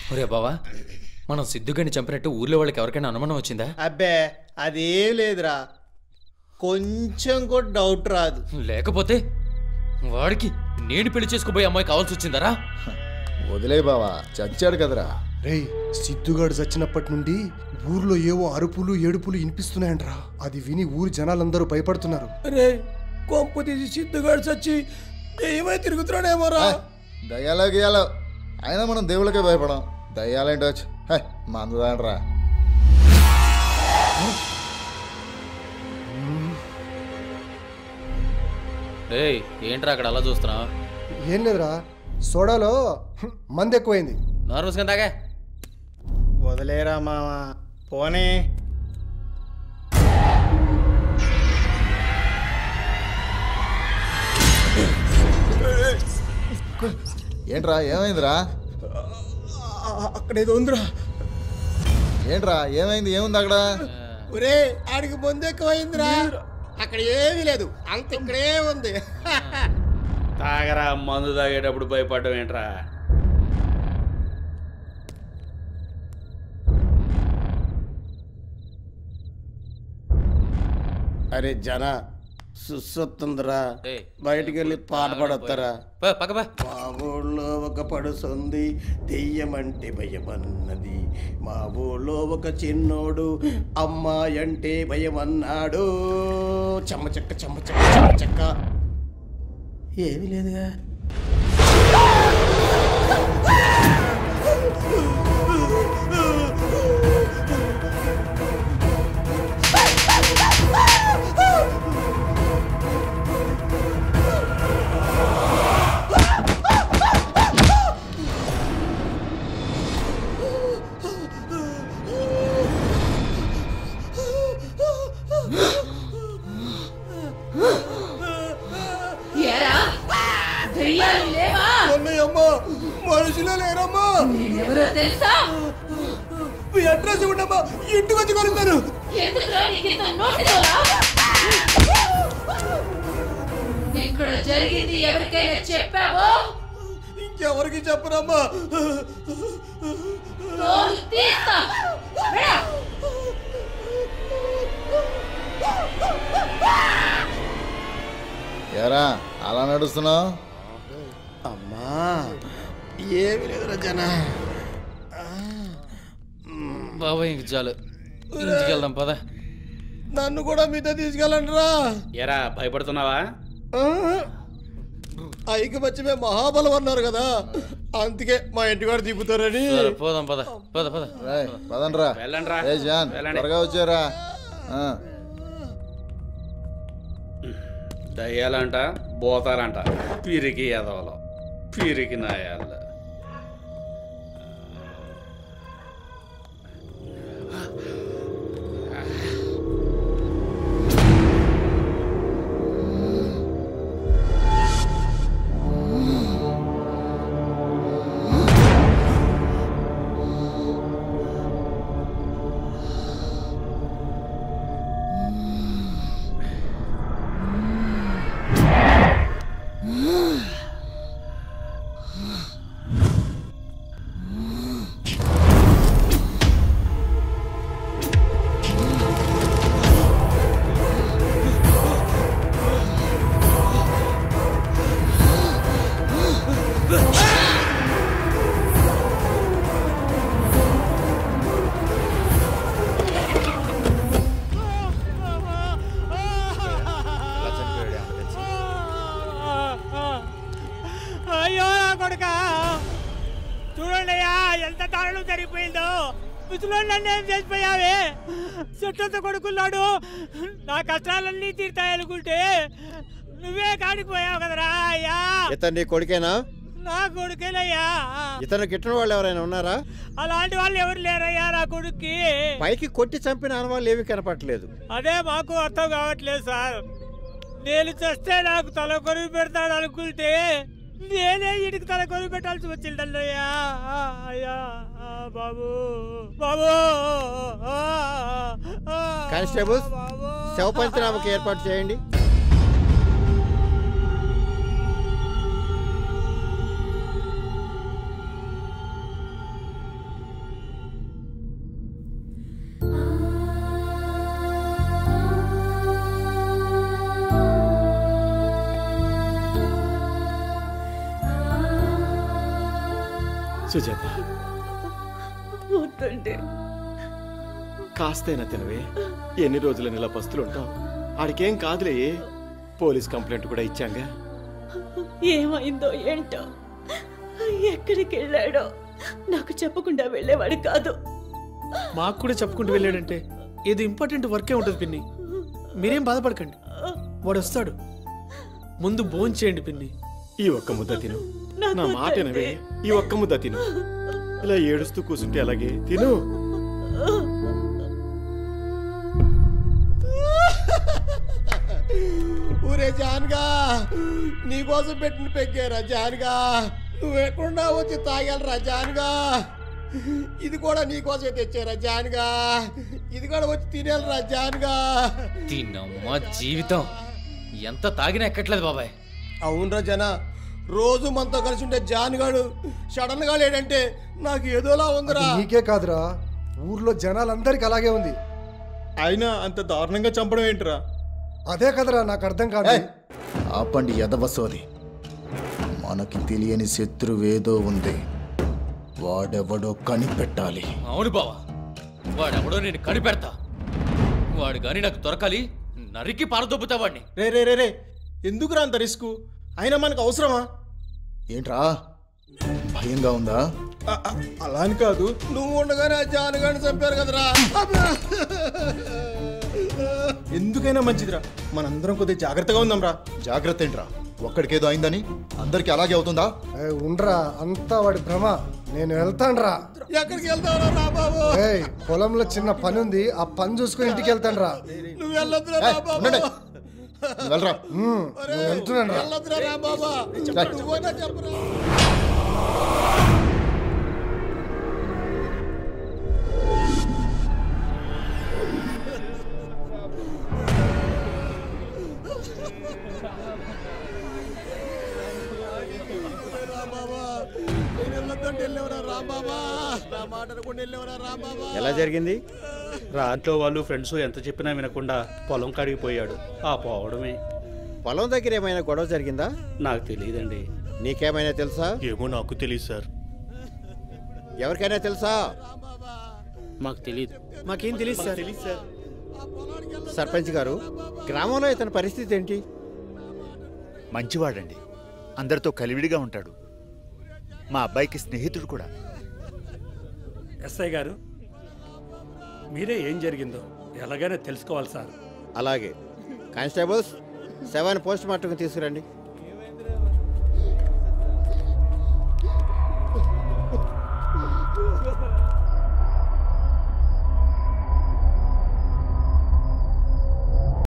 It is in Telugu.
ఒరే బావా మనం సిద్ధుగాని చంపినట్టు ఊర్లో వాళ్ళకి ఎవరికైనా అనుమానం వచ్చిందా అబ్బే అదేం లేదురా కొంచెం కూడా డౌట్ రాదు లేకపోతే వాడికి నేను పెళ్లి చేసుకోబోయే అమ్మాయి కావాల్సి వచ్చిందరా వదిలే బావా చచ్చాడు కదరా రేయ్ సిద్ధుగాడు చచ్చినప్పటి నుండి ఊర్లో ఏవో అరుపులు ఏడుపులు వినిపిస్తున్నాయంట్రా అది విని ఊరి జనాలందరూ భయపడుతున్నారు రే కొంపు తీసి సిద్ధుగాడు చచ్చి ఏమై తిరుగుతున్నాడేమోరా దయ్యాలో గీయాలో అయినా మనం దేవుళ్ళకే భయపడం దయ్యాలేంటో వచ్చి హే మందుదాడరా ఏయ్ ఏంట్రా అక్కడ అలా చూస్తున్నావు ఏం లేదురా సోడాలో హ్మ్, మందు ఎక్కువైంది నార్మల్స్గా తాగా వదిలేరా మామ పోనీ ఏంట్రా ఏమైందిరా అక్కడ ఏదో ఉందిరా ఏంట్రా ఏమైంది ఏముంది అక్కడ ఒరే ఆడికి ముందు ఎక్కువైందిరా అక్కడ ఏమీ లేదు అంత ఇక్కడే ఉంది తాగరా మందు తాగేటప్పుడు భయపడడం ఏంట్రా అరే జన సుస్సొత్తుందిరా ఏయ్, బయటికి వెళ్ళి పాట పాడొస్తారా పో, పక్క పో. మా ఊళ్ళో ఒక పడుసుంది దెయ్యమంటే భయమన్నది మా ఊళ్ళో ఒక చిన్నోడు అమ్మాయి అంటే భయమన్నాడు చెమ్మ చెక్క చెమ్మ చెక్క చెమ్మ చెక్క ఏమీ లేదుగా ఏరా దెయ్యాలు లేవా అమ్మా మనుషులే లేరమ్మా ఎవరో తెలుసా మీ అడ్రస్ ఇవ్వండమ్మా ఇంటికి వచ్చి కొలుస్తారు ఎందుకురా నీకు ఇంత నోటిదోరా ఇక్కడ జరిగింది ఎవరికైనా చెప్పావో ఇంకెవరికి చెప్పరమ్మా తోలు తీస్తా వెళ్ళు. ఏరా అలా నడుస్తున్నావు అమ్మా ఏమి లేదురా జన బాబాయ్ ఇంక చాలు ఇంటికి వెళ్దాం పద నన్ను కూడా మీతో తీసుకెళ్ళండి రా ఎరా భయపడుతున్నావా ఐకి మధ్యమే మహాబలం అన్నారు కదా అందుకే మా ఇంటి కూడా దిగుతారని సరే, పోదాం పద పద పద రాయ్ పదండ్రా వెళ్ళండ్రా. ఏ జాన్ వెళ్ళండి. త్వరగా వచ్చారా ఆ, దయ్యాలంట బోతాలంట పిరికి ఎదవలు పిరికి నాయాలు అయ్యో నా కొడుక చూడండి అయ్యా ఎంత దారుణం జరిగిపోయిందో ముసలో నన్ను ఏం చేసిపోయావే చుట్టంత కొడుకున్నాడు నా కష్టాలన్నీ తీరుతాయనుకుంటే నువ్వే కాడిపోయావు కదరా అయ్యా ఇతను నీ కొడుకేనా నా కొడుకేనయ్యా ఇతను గిట్టిన వాళ్ళు ఎవరైనా ఉన్నారా అలాంటి వాళ్ళు ఎవరు లేరయ్యా నా కొడుక్కి పైకి కొట్టి చంపిన ఆనవాళ్ళు ఏమీ కనపట్లేదు అదే మాకు అర్థం కావట్లేదు సార్ నేను చస్తే నాకు తల కొరివి పెడతాడు అనుకుంటే నేనే ఇంటికి తల కొరివి పెట్టాల్సి వచ్చిందయ్యా అయ్యా ఆ, బాబు బాబు ఆ, ఆ, కానిస్టేబుల్స్ బాబు. శవ పంచనామకి ఏర్పాటు చేయండి సుజాత వద్దండి కాస్తైనా తినవే ఎన్ని రోజులని ఇలా పస్తులు ఉంటావు ఆడికేం కాదులే పోలీస్ కంప్లైంట్ కూడా ఇచ్చాంగా ఏమైందో ఏంటో ఎక్కడికి వెళ్ళాడో నాకు చెప్పకుండా వెళ్ళేవాడు కాదు మాకు కూడా చెప్పుకుంటూ వెళ్ళాడంటే ఏదో ఇంపార్టెంట్ వర్కే ఉంటుంది పిన్ని మీరేం బాధపడకండి వాడు వస్తాడు ముందు భోంచేయండి చేయండి పిన్ని ఈ ఒక్క ముద్ద తిను నాకు నా మాట వద్దండి. వినవే ఈ ఒక్క ముద్ద తిను ఇలా ఏడుస్తూ కూర్చుంటే అలాగే తిను ఊరే జాన్గా నీకోసం పెట్టిన పెక్కారా జాన్గా నువ్వు ఎక్కడున్నా వచ్చి తాగాలరా జాన్గా ఇది కూడా నీకోసమే తెచ్చారా జాన్గా ఇది కూడా వచ్చి తినేయాలరా జాన్గా దీనమ్మ జీవితం ఎంత తాగినా ఎక్కట్లేదు బాబాయ్ అవునరా జన రోజు మనతో కలిసి ఉండే జాన్గాడు సడన్ గా లేడంటే నాకు ఏదోలా ఉందిరా అది నీకే కాదురా ఊర్లో జనాలందరికి అలాగే ఉంది అయినా అంత దారుణంగా చంపడం ఏంటిరా అదే కదరా నాకు అర్థం కాదు ఆపండి ఎదవసోది మనకి తెలియని శత్రువేదో ఉంది వాడెవడో కనిపెట్టాలి అవును బావా వాడెవడో నేను కనిపెడతా వాడు గాని నాకు దొరకాలి నరికి పారదొబ్బుతా వాడిని రే రే రే రే ఎందుకురా అంత రిస్క్ అయినా మనకు అవసరమా ఏంట్రా భయంగా ఉందా అలా అని కాదు నువ్వు ఉండగానే ఆ జాన్గాడిని చంపారు కదరా ఎందుకైనా మంచిదిరా మనందరం కొద్దిగా జాగ్రత్తగా ఉందాంరా జాగ్రత్త ఏంట్రా ఒక్కడికేదో అయిందని అందరికి అలాగే అవుతుందా ఏ, ఉండ్రా అంతా వాడి భ్రమ నేను వెళ్తాన్రా ఎక్కడికి వెళ్తావురా రా బాబు ఏయ్ పొలంలో చిన్న పని ఉంది ఆ పని చూసుకుని ఇంటికి వెళ్తాన్రా నువ్వు వెళ్ళొద్దురా ఏయ్, రా బాబు ఉండండి. నువ్వు వెళ్ళరా నేను వెళ్తున్నాను రా వెళ్ళొద్దురా రా బాబా నువ్వైనా చెప్పరా ఎలా జరిగింది రాత్రిలో వాళ్ళు ఫ్రెండ్స్ ఎంత చెప్పినా వినకుండా పొలం కాడికి పోయాడు ఆ పోవడమే పొలం దగ్గర ఏమైనా గొడవ జరిగిందా నాకు తెలియదండి నీకేమైనా తెలుసా ఏమో నాకు తెలియదు సార్ ఎవరికైనా తెలుసా మాకు తెలియదు మాకేం తెలియదు సార్ సర్పంచ్ గారు గ్రామంలో ఇతని పరిస్థితి ఏంటి మంచివాడండి అందరితో కలివిడిగా ఉంటాడు మా అబ్బాయికి స్నేహితుడు కూడా ఎస్ఐ గారు మీరే ఏం జరిగిందో ఎలాగైనా తెలుసుకోవాలి సార్ అలాగే కానిస్టేబుల్స్ సెవెన్ పోస్ట్ మార్టంకి తీసుకురండి